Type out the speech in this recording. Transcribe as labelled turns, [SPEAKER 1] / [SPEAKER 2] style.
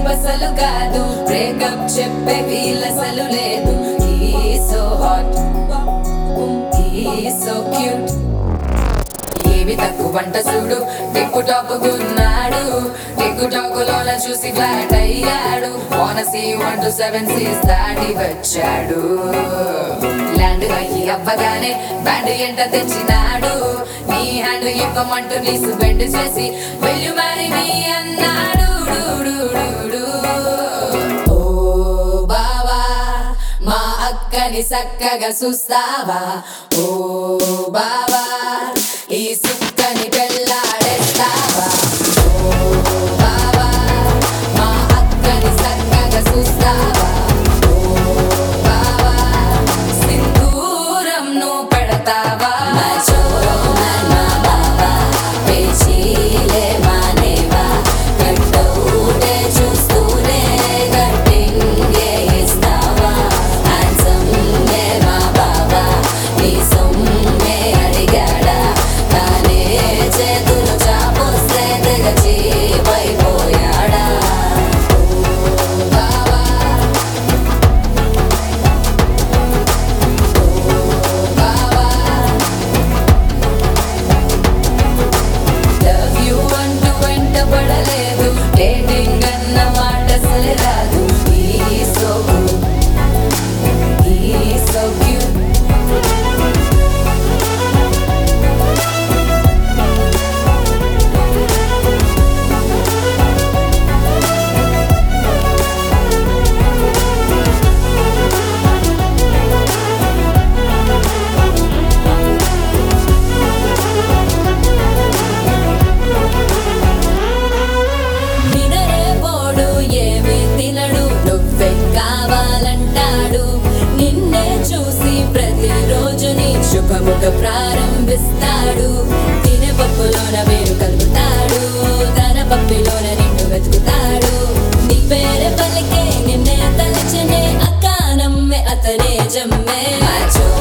[SPEAKER 1] Type అసలు కాదు breakup చెప్పే వీలసలు లేదు సో హాట్ సో క్యూట్ ఏవి తక్కువ వంట చూడు టిక్కు టాక్ గున్నాడు టిక్కు టాక్ లోన చూసి ఫ్లాట్ అయ్యాడు ఓనసి వన్ టు సెవెన్ సీస్ దాటి వచ్చాడు ల్యాండ్ అయ్యి అవ్వగానే బ్యాండ్ ఎంట తెచ్చినాడు నీ హ్యాండ్ ఇవ్వమంటూ నీసు బెండ్ చేసి వెళ్ళు మరి మీ అన్నాడు డు, డు, డు, డు. ఓ బావా మా అక్కని చక్కగా చూస్తావా ఓ బావా ఈ సుక్కని పెళ్ళాడేస్తావా ఓ బావా మా అక్కని చక్కగా చూస్తావా ఓ బావా సింధూరం నువ్వు పెడతావా మచో నా బావా పేచీలే మానేవా కట్టౌటే చూస్తూనే కట్టింగే ఇస్తావా హ్యాండ్సమ్గే మా బావా నీ సొమ్మే అడిగాడా తానే చేతులు చాపొస్తే తెగచి పైపోయాడా బావా బావా లవ్ యు అంటూ వెంట పడలేదు డేటింగ్ అన్న మాట అసలు రాదు ఈ సో ఈ సో క్యూట్ నినరే పోడు ఏమి తినడు నువ్వే కావాలంటాడు నిన్నే చూసి ప్రతిరోజు నీ శుభముఖ ప్రారంభిస్తాడు తినే పప్పులోన వేరు కలుపుతాడు తన పప్పిలోన నిన్ను వెతుకుతాడు నీ పేరే పలికే నిన్నే తలచనే అక్క నమ్మే అతనే జమ్మే మాచో